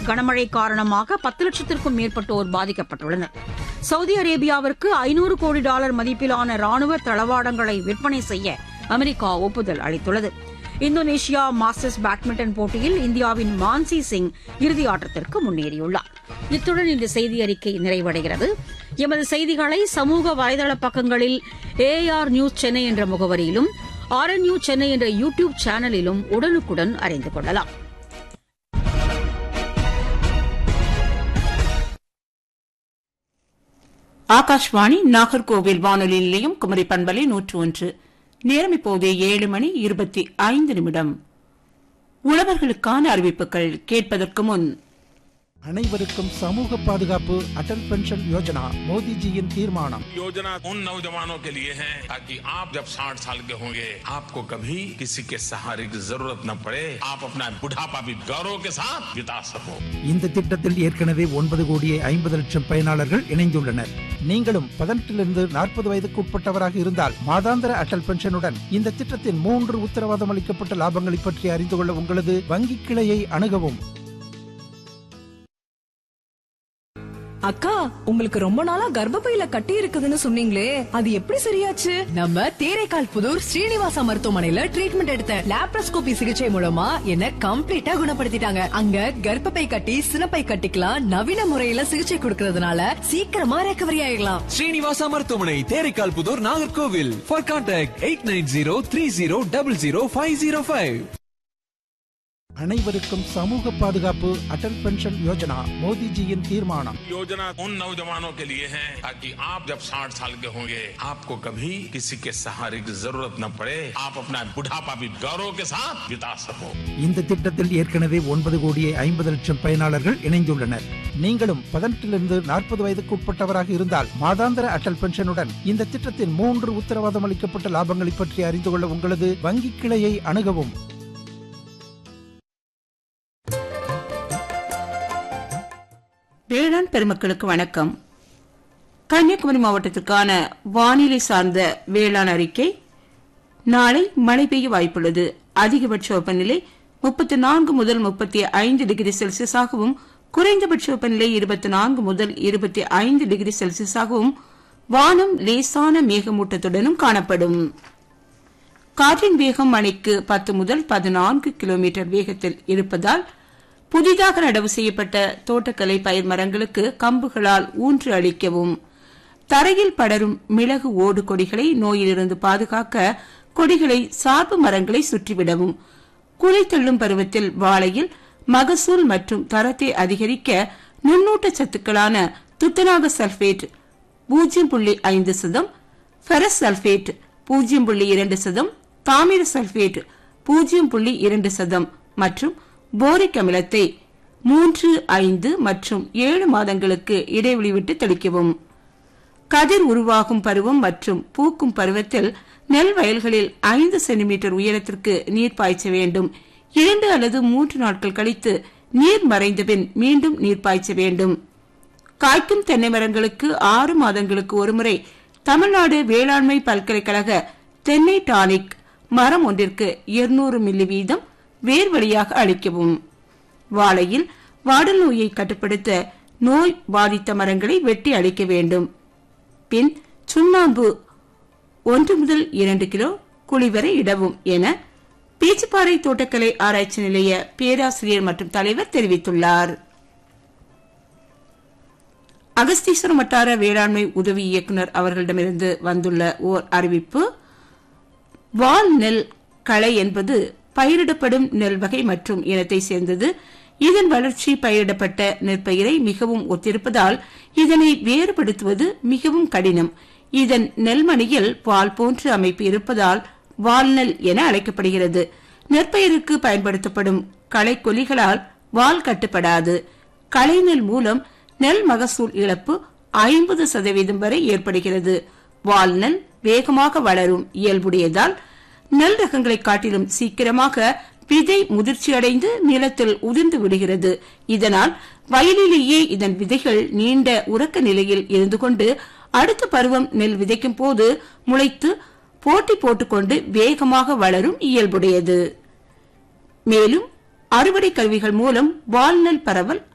கனமழை காரணமாக பத்து லட்சத்திற்கும் மேற்பட்டோர் பாதிக்கப்பட்டுள்ளனர் சவுதி அரேபியாவிற்கு ஐநூறு கோடி டாலர் மதிப்பிலான ராணுவ தளவாடங்களை விற்பனை செய்ய அமெரிக்கா ஒப்புதல் அளித்துள்ளது இந்தோனேஷியா மாஸ்டர்ஸ் பேட்மிண்டன் போட்டியில் இந்தியாவின் மான்சி சிங் இறுதி ஆட்டத்திற்கு முன்னேறியுள்ளார் இத்துடன் இந்த செய்தி அறிக்கை நிறைவடைகிறது எமது செய்திகளை சமூக வலைதள பக்கங்களில் ஏஆர் நியூஸ் சென்னை என்ற முகவரியிலும் ஆர்என்யூ சென்னை என்ற யூ டியூப் சேனலிலும் உடனுக்குடன் அறிந்து கொள்ளலாம் ஆகாஷ்வாணி நாகர்கோவில் வானொலி நிலையம் குமரி பண்பலை நூற்று ஒன்று நேரம் இப்போது ஏழு மணி இருபத்தி ஐந்து நிமிடம் உழவர்களுக்கான அறிவிப்புகள் கேட்பதற்கு முன் அனைவருக்கும் சமூக பாதுகாப்பு அடல் பென்ஷன் யோஜனா மோடிஜியின் தீர்மானம் योजना उन नौजवानों के लिए है ताकि आप जब 60 साल के होंगे आपको कभी किसी के सहारे की जरूरत न पड़े आप अपना बुढ़ापा भी गौरव के साथ बिता सको இந்த திட்டத்தில் ஏற்கனவே ஒன்பது கோடியே ஐம்பது லட்சம் பயனாளர்கள் இணைந்துள்ளனர் நீங்களும் பதினெட்டிலிருந்து நாற்பது வயதுக்கு உட்பட்டவராக இருந்தால் மாதாந்திர அடல் பென்ஷனுடன் இந்த திட்டத்தின் மூன்று உத்தரவாதம் அளிக்கப்பட்ட லாபங்களை பற்றி அறிந்து கொள்ள உங்களது வங்கி கிளையை அணுகவும் அக்கா உங்களுக்கு ரொம்ப நாளா கர்ப்பப்பையில கட்டி இருக்குதுன்னு சொன்னீங்களே அது எப்படி சரியாச்சு நம்ம தேரைக்கால் புதூர் ஸ்ரீனிவாசா மருத்துவமனையில ட்ரீட்மெண்ட் எடுத்தேன் லாப்ரோஸ்கோபி சிகிச்சை மூலமா என்ன கம்ப்ளீட்டா குணப்படுத்திட்டாங்க அங்க கர்ப்பப்பை கட்டி சினப்பை கட்டிக்கலாம் நவீன முறையில சிகிச்சை கொடுக்கறதுனால சீக்கிரமா ரெக்கவரி ஆயிடலாம் ஸ்ரீனிவாசா மருத்துவமனை Theraikal Pudur Nagercoil for contact eight nine zero three zero double zero five zero five அனைவருக்கும் சமூக பாதுகாப்பு அடல் பென்ஷன் யோஜனா மோடிஜியின் தீர்மானம் योजना उन नौजवानों के लिए है ताकि आप जब 60 साल के होंगे आपको कभी किसी के सहारे की जरूरत न पड़े आप अपना बुढ़ापा भी गौरव के साथ बिता सको இந்த திட்டத்தில் ஏற்கனவே ஒன்பது கோடியே ஐம்பது லட்சம் பயனாளர்கள் இணைந்துள்ளனர் நீங்களும் பதினெட்டிலிருந்து நாற்பது வயதுக்கு உட்பட்டவராக இருந்தால் மாதாந்திர அடல் பென்ஷனுடன் இந்த திட்டத்தின் மூன்று உத்தரவாதம் அளிக்கப்பட்ட லாபங்களை பற்றி அறிந்து கொள்ள உங்களது வங்கி கிளையை அணுகவும் வேளாண் பெருமக்களுக்கு வணக்கம் கன்னியாகுமரி மாவட்டத்திற்கான வானிலை சார்ந்த வேளாண் அறிக்கை நாளை மழை பெய்ய வாய்ப்புள்ளது அதிகபட்ச வெப்பநிலை முப்பத்தி நான்கு முதல் முப்பத்தி ஐந்து டிகிரி செல்சியஸாகவும் குறைந்தபட்ச வெப்பநிலை இருபத்தி நான்கு முதல் இருபத்தி ஐந்து டிகிரி செல்சியஸாகவும் வானம் லேசான மேகமூட்டத்துடனும் காணப்படும் காற்றின் வேகம் மணிக்கு பத்து முதல் பதினான்கு கிலோமீட்டர் வேகத்தில் இருப்பதால் புதிதாக நடவு செய்யப்பட்ட தோட்டக்கலை பயிர் மரங்களுக்கு கம்புகளால் ஊன்று அளிக்கவும் தரையில் படரும் மிளகு ஓடு கொடிகளை நோயிலிருந்து பாதுகாக்க கொடிகளை சார்பு மரங்களை சுற்றிவிடவும் குலை தள்ளும் பருவத்தில் வாழையில் மகசூல் மற்றும் தரத்தை அதிகரிக்க நுண்ணூட்ட சத்துக்களான துத்தநாக சல்பேட் பூஜ்ஜியம் புள்ளி ஐந்து சதம் ஃபெரஸ் சல்பேட் பூஜ்ஜியம் புள்ளி இரண்டு சதம் தாமிர சல்பேட் பூஜ்ஜியம் புள்ளி இரண்டு சதம் மற்றும் போரிக் அமிலத்தை மூன்று ஐந்து மற்றும் ஏழு மாதங்களுக்கு இடைவெளி விட்டு தெளிக்கவும் கதிர் உருவாகும் பருவம் மற்றும் பூக்கும் பருவத்தில் நெல் வயல்களில் ஐந்து சென்டிமீட்டர் உயரத்திற்கு நீர் பாய்ச்ச வேண்டும் இரண்டு அல்லது மூன்று நாட்கள் கழித்து நீர் மறைந்தபின் மீண்டும் நீர் பாய்ச்ச வேண்டும் காய்க்கும் தென்னை மரங்களுக்கு ஆறு மாதங்களுக்கு ஒருமுறை தமிழ்நாடு வேளாண்மை பல்கலைக்கழக தென்னை டானிக் மரம் ஒன்றிற்கு இருநூறு மில்லி வீதம் வேர் வழியாக அளிக்கவும் வாழையில் வாடல் நோயை கட்டுப்படுத்த நோய் பாதித்த மரங்களை வெட்டி அழிக்க வேண்டும் பின் சுண்ணாம்பு ஒன்று முதல் இரண்டு கிலோ குழிவரை இடவும் என பேச்சுப்பாறை தோட்டக்கலை ஆராய்ச்சி நிலைய பேராசிரியர் மற்றும் தலைவர் தெரிவித்துள்ளார் அகஸ்தீஸ்வரம் வட்டார வேளாண்மை உதவி இயக்குநர் அவர்களிடமிருந்து வந்துள்ள ஓர் அறிவிப்பு வால் நெல் களை என்பது பயிரிடப்படும் நெல் வகை மற்றும் இனத்தை சேர்ந்தது இதன் வளர்ச்சி பயிரிடப்பட்ட நெற்பயிரை மிகவும் ஒத்திருப்பதால் இதனை வேறுபடுத்துவது மிகவும் கடினம் இதன் நெல்மணியில் வால் போன்ற அமைப்பு இருப்பதால் வால்நெல் என அழைக்கப்படுகிறது நெற்பயிருக்கு பயன்படுத்தப்படும் களைக்கொல்லிகளால் வால் கட்டுப்படாது களைநெல் மூலம் நெல் மகசூல் இழப்பு ஐம்பது சதவீதம் வரை ஏற்படுகிறது வால்நெல் வேகமாக வளரும் இயல்புடையதால் நெல் ரகங்களை காட்டிலும் சீக்கிரமாக விதை முதிர்ச்சியடைந்து நிலத்தில் உதிர்ந்து விடுகிறது இதனால் வயலிலேயே இதன் விதைகள் நீண்ட உறக்க நிலையில் இருந்து கொண்டு அடுத்த பருவம் நெல் விதைக்கும் போது முளைத்து போட்டி போட்டுக்கொண்டு வேகமாக வளரும் இயல்புடையது மேலும் அறுவடை கருவிகள் மூலம் வால்நெல் பரவல்